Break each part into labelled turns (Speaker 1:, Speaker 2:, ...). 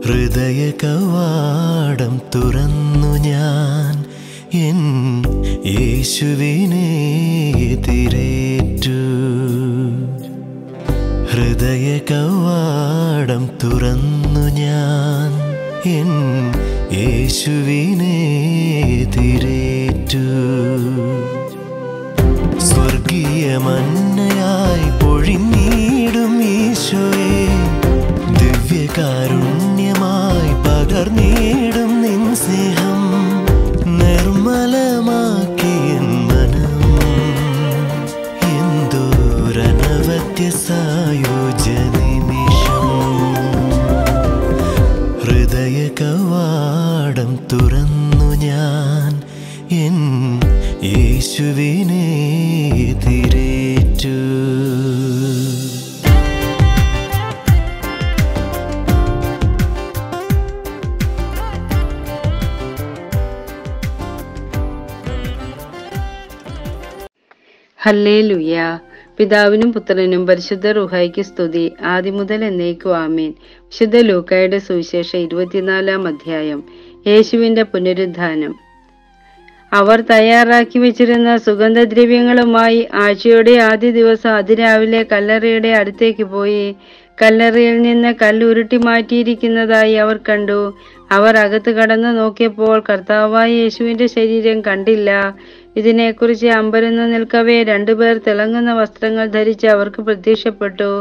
Speaker 1: ഹൃദയ കവാടം തുറന്നു ഞാൻ എൻ യേശുവിനെ എതിരേറ്റു ഹൃദയ കവാടം തുറന്നു ഞാൻ എൻ യേശുവിനെ എതിരേറ്റു സ്വർഗീയ മന്നയായി പൊഴിഞ്ഞിടും ഈശോയെ ദിവ്യകാരുണ്യമായി പകർന്നിടും നിൻ സ്നേഹം നിർമ്മലമാക്കിയൻ മനം എന്തോരനവത്യ സായോജ നിമിഷം ഹൃദയ കവാടം തുറന്നു ഞാൻ എൻ യേശുവിനെ എതിരേറ്റു
Speaker 2: ഹല്ലേലൂയ പിതാവിനും പുത്രനും പരിശുദ്ധ റുഹായിക്ക് സ്തുതി ആദ്യം മുതൽ എന്നേക്കും ആമീൻ വിശുദ്ധ ലൂക്കായുടെ സുവിശേഷം ഇരുപത്തിനാലാം അധ്യായം യേശുവിന്റെ പുനരുദ്ധാനം അവർ തയ്യാറാക്കി വെച്ചിരുന്ന സുഗന്ധദ്രവ്യങ്ങളുമായി ആഴ്ചയുടെ ആദ്യ ദിവസം അതിരാവിലെ കല്ലറയുടെ അടുത്തേക്ക് പോയി കല്ലറയിൽ നിന്ന് കല്ലുരുട്ടി മാറ്റിയിരിക്കുന്നതായി അവർ കണ്ടു അവർ അകത്ത് കടന്നു നോക്കിയപ്പോൾ കർത്താവായ യേശുവിന്റെ ശരീരം കണ്ടില്ല ഇതിനെക്കുറിച്ച് അമ്പരന്ന് നിൽക്കവേ രണ്ടുപേർ തിളങ്ങുന്ന വസ്ത്രങ്ങൾ ധരിച്ച് അവർക്ക് പ്രത്യക്ഷപ്പെട്ടു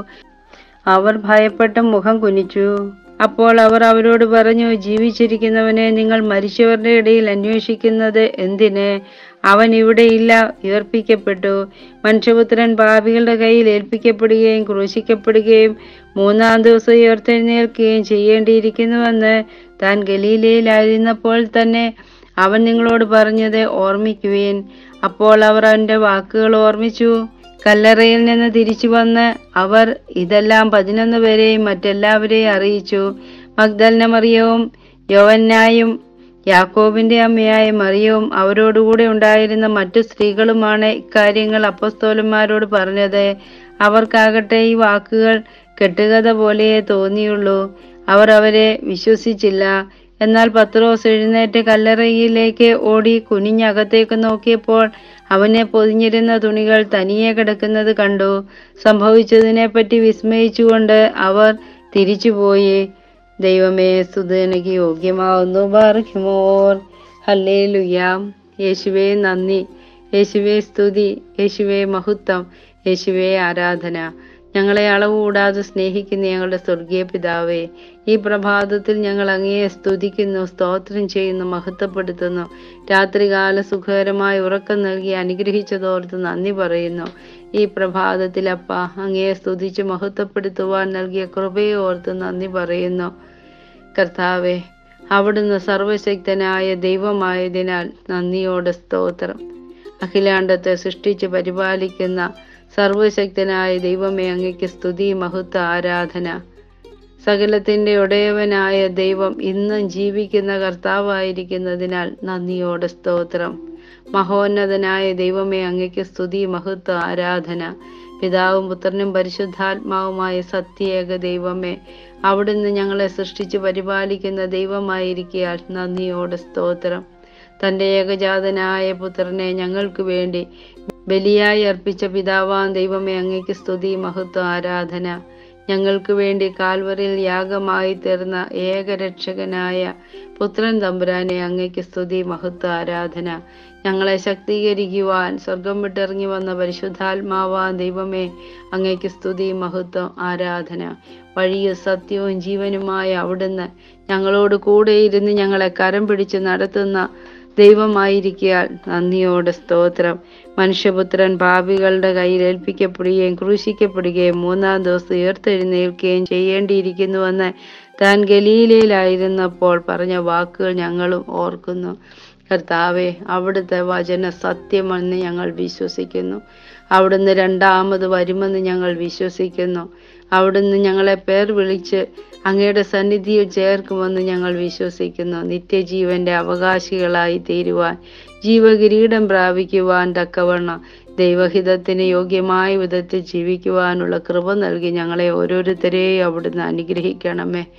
Speaker 2: അവർ ഭയപ്പെട്ട് മുഖം കുനിച്ചു അപ്പോൾ അവർ അവരോട് പറഞ്ഞു ജീവിച്ചിരിക്കുന്നവനെ നിങ്ങൾ മരിച്ചവരുടെ ഇടയിൽ അന്വേഷിക്കുന്നത് എന്തിന് അവൻ ഇവിടെയില്ല ഉയർപ്പിക്കപ്പെട്ടു മനുഷ്യപുത്രൻ പാപികളുടെ കയ്യിൽ ഏൽപ്പിക്കപ്പെടുകയും ക്രൂശിക്കപ്പെടുകയും മൂന്നാം ദിവസം ഉയർത്തെഴുന്നേൽക്കുകയും ചെയ്യേണ്ടിയിരിക്കുന്നുവെന്ന് താൻ ഗലീലയിലായിരുന്നപ്പോൾ തന്നെ അവൻ നിങ്ങളോട് പറഞ്ഞത് ഓർമ്മിക്കുവേൻ അപ്പോൾ അവർ അവന്റെ വാക്കുകൾ ഓർമ്മിച്ചു കല്ലറയിൽ നിന്ന് തിരിച്ചു വന്ന് അവർ ഇതെല്ലാം പതിനൊന്ന് പേരെയും മറ്റെല്ലാവരെയും അറിയിച്ചു മഗ്ദലന മറിയവും യോവന്നായും യാക്കോബിന്റെ അമ്മയായ മറിയവും അവരോടുകൂടെ ഉണ്ടായിരുന്ന മറ്റു സ്ത്രീകളുമാണ് ഇക്കാര്യങ്ങൾ അപ്പസ്തോലന്മാരോട് പറഞ്ഞത് അവർക്കാകട്ടെ ഈ വാക്കുകൾ കെട്ടുകഥ പോലെയേ തോന്നിയുള്ളൂ അവർ അവരെ വിശ്വസിച്ചില്ല എന്നാൽ പത്രോസ് എഴുന്നേറ്റ് കല്ലറയിലേക്ക് ഓടി കുനിഞ്ഞകത്തേക്ക് നോക്കിയപ്പോൾ അവനെ പൊതിഞ്ഞിരുന്ന തുണികൾ തനിയെ കിടക്കുന്നത് കണ്ടു സംഭവിച്ചതിനെപ്പറ്റി വിസ്മയിച്ചുകൊണ്ട് അവർ തിരിച്ചുപോയി ദൈവമേ സുതനക്ക് യോഗ്യമാവുന്നു ബാർഹിമോർ ഹല്ലേ ലുയാം യേശുവേ നന്ദി യേശുവേ സ്തുതി യേശുവേ മഹത്വം യേശുവേ ആരാധന ഞങ്ങളെ അളവ് കൂടാതെ സ്നേഹിക്കുന്ന ഞങ്ങളുടെ സ്വർഗീയ പിതാവേ ഈ പ്രഭാതത്തിൽ ഞങ്ങൾ അങ്ങയെ സ്തുതിക്കുന്നു സ്തോത്രം ചെയ്യുന്നു മഹത്വപ്പെടുത്തുന്നു രാത്രികാല സുഖകരമായ ഉറക്കം നൽകി അനുഗ്രഹിച്ചതോർത്ത് നന്ദി പറയുന്നു ഈ പ്രഭാതത്തിൽ അപ്പ അങ്ങയെ സ്തുതിച്ച് മഹത്വപ്പെടുത്തുവാൻ നൽകിയ കൃപയെ ഓർത്ത് നന്ദി പറയുന്നു കർത്താവെ അവിടുന്ന് സർവശക്തനായ ദൈവമായതിനാൽ നന്ദിയോടെ സ്തോത്രം അഖിലാണ്ടത്തെ സൃഷ്ടിച്ച് പരിപാലിക്കുന്ന സർവശക്തനായ ദൈവമേ അങ്ങയ്ക്ക് സ്തുതി മഹത്വ ആരാധന സകലത്തിന്റെ ഉടയവനായ ദൈവം ഇന്നും ജീവിക്കുന്ന കർത്താവായിരിക്കുന്നതിനാൽ നന്ദിയോടെ സ്തോത്രം മഹോന്നതനായ ദൈവമേ അങ്ങയ്ക്ക് സ്തുതി മഹത്വ ആരാധന പിതാവും പുത്രനും പരിശുദ്ധാത്മാവുമായ സത്യേക ദൈവമേ അവിടുന്ന് ഞങ്ങളെ സൃഷ്ടിച്ച് പരിപാലിക്കുന്ന ദൈവമായിരിക്കയാൽ നന്ദിയോടെ സ്തോത്രം തന്റെ ഏകജാതനായ പുത്രനെ ഞങ്ങൾക്ക് വേണ്ടി ബലിയായി അർപ്പിച്ച പിതാവാൻ ദൈവമേ അങ്ങയ്ക്ക് സ്തുതി മഹത്വ ആരാധന ഞങ്ങൾക്ക് വേണ്ടി കാൽവറിൽ യാഗമായി തീർന്ന ഏകരക്ഷകനായ പുത്രൻ തമ്പുരാനെ അങ്ങയ്ക്ക് സ്തുതി മഹത്വ ആരാധന ഞങ്ങളെ ശക്തീകരിക്കുവാൻ സ്വർഗം വിട്ടിറങ്ങി വന്ന പരിശുദ്ധാത്മാവാൻ ദൈവമേ അങ്ങയ്ക്ക് സ്തുതി മഹത്വം ആരാധന വഴിയും സത്യവും ജീവനുമായ അവിടുന്ന് ഞങ്ങളോട് കൂടെ ഇരുന്ന് ഞങ്ങളെ കരം പിടിച്ച് നടത്തുന്ന ദൈവമായിരിക്കാൽ നന്ദിയോടെ സ്തോത്രം മനുഷ്യപുത്രൻ പാപികളുടെ കയ്യിൽ ഏൽപ്പിക്കപ്പെടുകയും ക്രൂശിക്കപ്പെടുകയും മൂന്നാം ദിവസം ഉയർത്തെഴുന്നേൽക്കുകയും ചെയ്യേണ്ടിയിരിക്കുന്നുവെന്ന് താൻ ഗലീലയിലായിരുന്നപ്പോൾ പറഞ്ഞ വാക്കുകൾ ഞങ്ങളും ഓർക്കുന്നു കർത്താവെ അവിടുത്തെ വചന സത്യമെന്ന് ഞങ്ങൾ വിശ്വസിക്കുന്നു അവിടുന്ന് രണ്ടാമത് വരുമെന്ന് ഞങ്ങൾ വിശ്വസിക്കുന്നു അവിടുന്ന് ഞങ്ങളെ പേർ വിളിച്ച് അങ്ങയുടെ സന്നിധിയിൽ ചേർക്കുമെന്ന് ഞങ്ങൾ വിശ്വസിക്കുന്നു നിത്യജീവന്റെ അവകാശികളായി തീരുവാൻ ജീവകിരീടം പ്രാപിക്കുവാൻ തക്കവണ്ണം ദൈവഹിതത്തിന് യോഗ്യമായ വിധത്തിൽ ജീവിക്കുവാനുള്ള കൃപ നൽകി ഞങ്ങളെ ഓരോരുത്തരെയും അവിടുന്ന് അനുഗ്രഹിക്കണമേ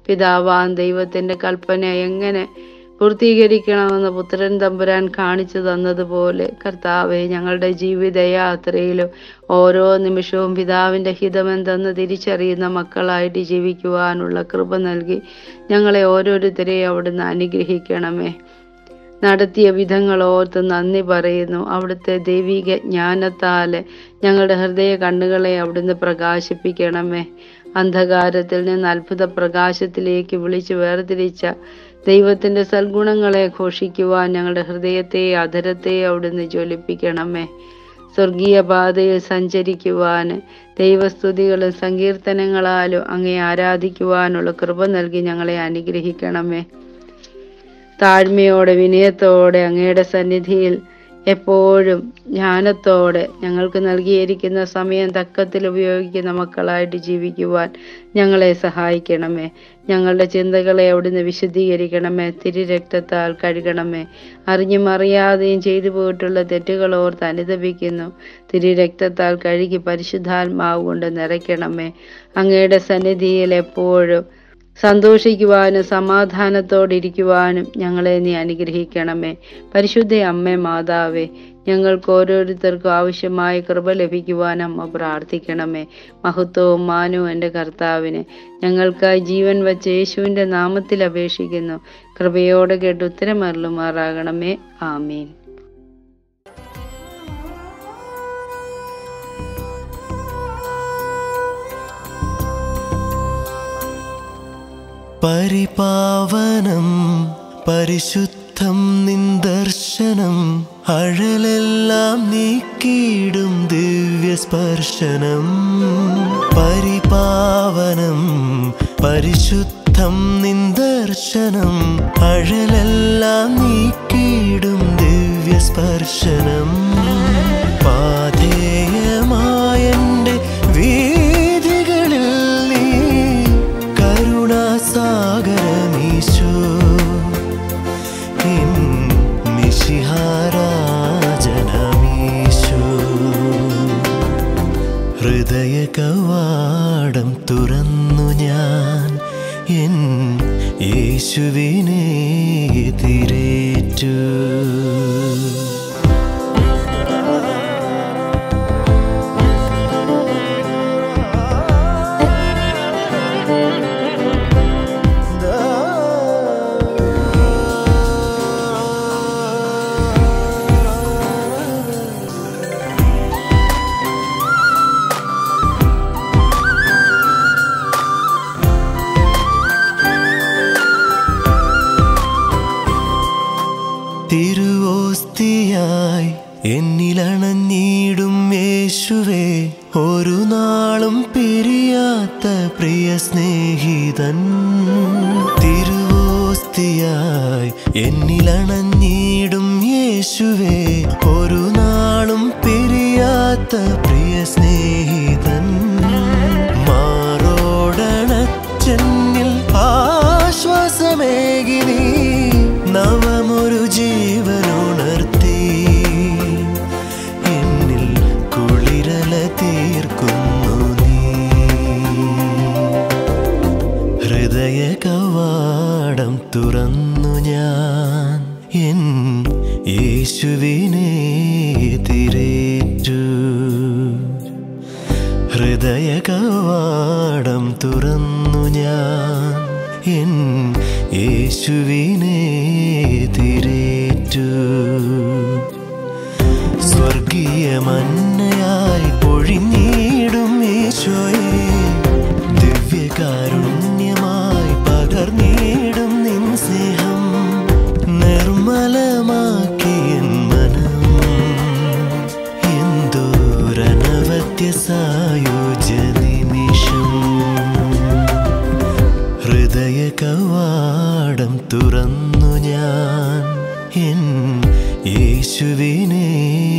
Speaker 2: പിതാവാൻ ദൈവത്തിന്റെ കൽപ്പന എങ്ങനെ പൂർത്തീകരിക്കണമെന്ന് പുത്രൻ തമ്പുരാൻ കാണിച്ചു തന്നതുപോലെ കർത്താവെ ഞങ്ങളുടെ ജീവിതയാത്രയിലും ഓരോ നിമിഷവും പിതാവിന്റെ ഹിതമെന്തെന്ന് തിരിച്ചറിയുന്ന മക്കളായിട്ട് ജീവിക്കുവാനുള്ള കൃപ നൽകി ഞങ്ങളെ ഓരോരുത്തരെയും അവിടുന്ന് അനുഗ്രഹിക്കണമേ നടത്തിയ വിധങ്ങൾ ഓർത്ത് നന്ദി പറയുന്നു അവിടുത്തെ ദൈവിക ജ്ഞാനത്താല് ഞങ്ങളുടെ ഹൃദയ കണ്ണുകളെ അവിടുന്ന് പ്രകാശിപ്പിക്കണമേ അന്ധകാരത്തിൽ നിന്ന് അത്ഭുത പ്രകാശത്തിലേക്ക് വിളിച്ചു വേർതിരിച്ച ദൈവത്തിന്റെ സൽഗുണങ്ങളെ ഘോഷിക്കുവാൻ ഞങ്ങളുടെ ഹൃദയത്തെ അധരത്തെ അവിടുന്ന് ജ്വലിപ്പിക്കണമേ സ്വർഗീയ പാതയിൽ സഞ്ചരിക്കുവാൻ ദൈവസ്തുതികളും സങ്കീർത്തനങ്ങളാലും അങ്ങേ ആരാധിക്കുവാനുള്ള കൃപ നൽകി ഞങ്ങളെ അനുഗ്രഹിക്കണമേ താഴ്മയോടെ വിനയത്തോടെ അങ്ങയുടെ സന്നിധിയിൽ എപ്പോഴും ജ്ഞാനത്തോടെ ഞങ്ങൾക്ക് നൽകിയിരിക്കുന്ന സമയം തക്കത്തിൽ ഉപയോഗിക്കുന്ന മക്കളായിട്ട് ജീവിക്കുവാൻ ഞങ്ങളെ സഹായിക്കണമേ ഞങ്ങളുടെ ചിന്തകളെ അവിടുന്ന് വിശുദ്ധീകരിക്കണമേ തിരുരക്തത്താൽ കഴുകണമേ അറിഞ്ഞും അറിയാതെയും ചെയ്തു പോയിട്ടുള്ള തെറ്റുകൾ ഓർത്ത് അനുദപിക്കുന്നു തിരുരക്തത്താൽ കഴുകി പരിശുദ്ധാത്മാവ് കൊണ്ട് നിറയ്ക്കണമേ അങ്ങയുടെ സന്നിധിയിൽ എപ്പോഴും സന്തോഷിക്കുവാനും സമാധാനത്തോടിരിക്കുവാനും ഞങ്ങളെ നീ അനുഗ്രഹിക്കണമേ പരിശുദ്ധ അമ്മേ മാതാവേ ഞങ്ങൾക്ക് ഓരോരുത്തർക്കും ആവശ്യമായ കൃപ ലഭിക്കുവാൻ അമ്മ പ്രാർത്ഥിക്കണമേ മഹത്വവും മാനവും എൻ്റെ കർത്താവിന് ഞങ്ങൾക്കായി ജീവൻ വച്ച യേശുവിൻ്റെ നാമത്തിൽ അപേക്ഷിക്കുന്നു കൃപയോടെ കേട്ട് ഉത്തരമരുളുമാറാകണമേ ആമീൻ
Speaker 1: പരിപാവനം പരിശുദ്ധം നിന്ദർശനം അഴലെല്ലാം നീക്കിയിടും ദിവ്യസ്പർശനം പരിപാവനം പരിശുദ്ധം നിന്ദർശനം അഴലെല്ലാം നീക്കിയിടും ദിവ്യസ്പർശനം പാധേയമായന്റെ വീതികളിൽ നീ കരുണാസാഗരമീശോ എൻ മിശിഹാരാജനമീശോ ഹൃദയ കവാടം തുറന്നു ഞാൻ എൻ യേശുവിനെ എതിരേറ്റു തിരുവോസ്തിയായി എന്നിലണഞ്ഞിടും യേശുവേ ഒരു നാളും പിരിയാത്ത പ്രിയ സ്നേഹിതൻ തിരുവോസ്തിയായി എന്നിലണഞ്ഞിടും യേശുവേ ഒരു നാളും പിരിയാത്ത പ്രിയ സ്നേഹിതൻ മാറോടണച്ചെന്നിൽ ആശ്വാസമേകി നീ നവമൊരു ജീവനുണർത്തി എന്നിൽ കുളിരല തീർക്കുന്നു നീ ഹൃദയ കവാടം തുറന്നു ഞാൻ എൻ യേശുവിനെ എതിരേറ്റു ഹൃദയ കവാടം തുറന്നു ഞാൻ എൻ യേശുവിനെ എതിരേറ്റു സ്വർഗീയ മന്നയായി പൊഴിഞ്ഞിടും ഈശോയെ ദിവ്യകാരുണ്യമായി പകർന്നിടും നിൻ സ്നേഹം നിർമ്മലമാക്കിയൻ മനം എന്തോരനവത്യ സായോജ്യ നിമിഷം ഹൃദയ കവാടം തുറന്നു ഞാൻ എൻ യേശുവിനെ